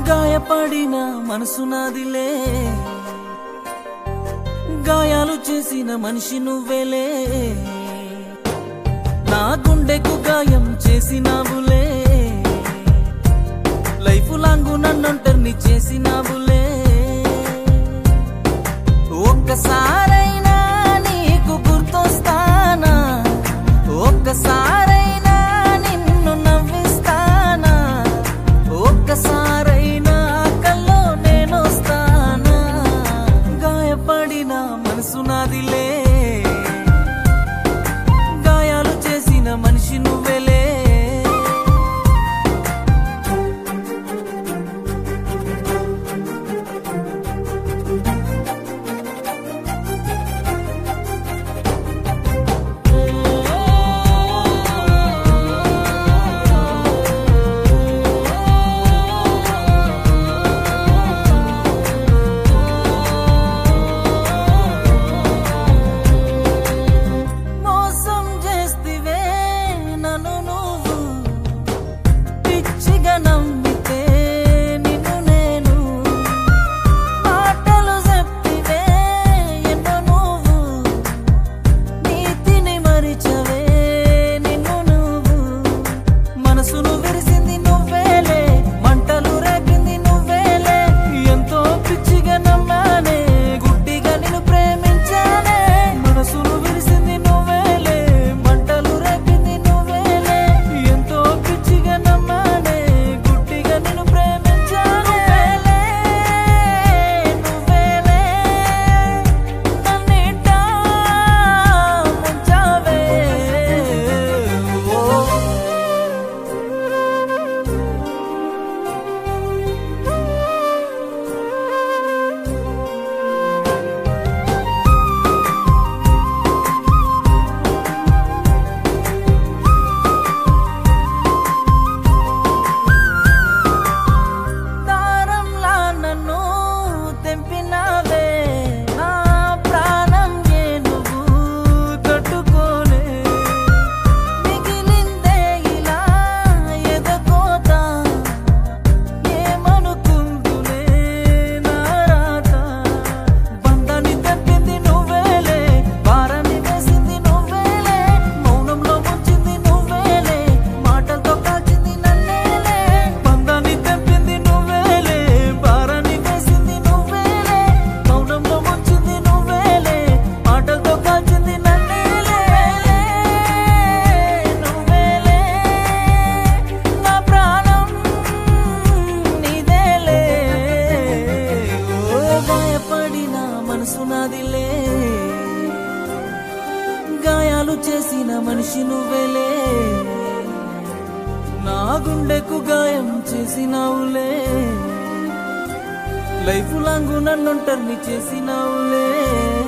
గాయపడిన మనసు నాదిలే గాయాలు చేసిన మనిషి నువ్వేలే నా గుండెకు గాయం చేసినావులే లైఫ్ లాంగ్ నన్నొంటరిని చేసినావులే ఒక్కసారైనా నీకు గుర్తొస్తానా ఒక్కసారైనా నిన్ను నవ్విస్తానా ఒక్కసారైనా కల్లో నేనొస్తానా గాయపడిన మనసు నాదిలే గాయాలు చేసిన మనిషి నువ్వేలే మోసం చేస్తివే నన్ను నువ్వు పిచ్చిగా నమ్మితే నిన్ను నేను మాటలు చెప్తివే ఎన్నో నువ్వు నీతిని మరిచవే నిన్ను నువ్వు మనసును విరిసింది నువ్వేలే మంటలు రేపింది నువ్వేలే ఎంతో పిచ్చిగా నమ్మానే గుడ్డిగా నిన్ను ప్రేమించానే మనసును విరిసింది నువ్వేలే మంటలు రేపింది నువ్వేలే ఎంతో పిచ్చిగా నమ్మానే గుడ్డిగా నిన్ను ప్రేమించానే నువ్వేలే నన్నిటా ముంచావే ఓ దారంలా నన్ను తెంపినావే నా ప్రాణం ఏ నువ్వు తట్టుకోలే మిగిలిందే ఇలా ఎదకోత ఏమనుకుందులే నా రాత బంధాన్ని తెంపింది నువ్వేలే భారాన్ని వేసింది నువ్వేలే మౌనంలో ముంచింది నువ్వేలే మాటలతో కాల్చింది నన్నేలే బంధాన్ని తెంపింది నువ్వేలే భారాన్ని వేసింది నువ్వేలే మౌనంలో ముంచింది నువ్వేలే మాటలతో కాల్చింది నన్నేలే నువ్వేలే నా ప్రాణం నీదేలే ఓ గాయపడిన మనసు నాదిలే గాయాలు చేసిన మనిషి నువ్వేలే నా గుండెకు గాయం చేసినావులే లైఫ్ లాంగ్ నన్నుంటర్ని చేసినావులే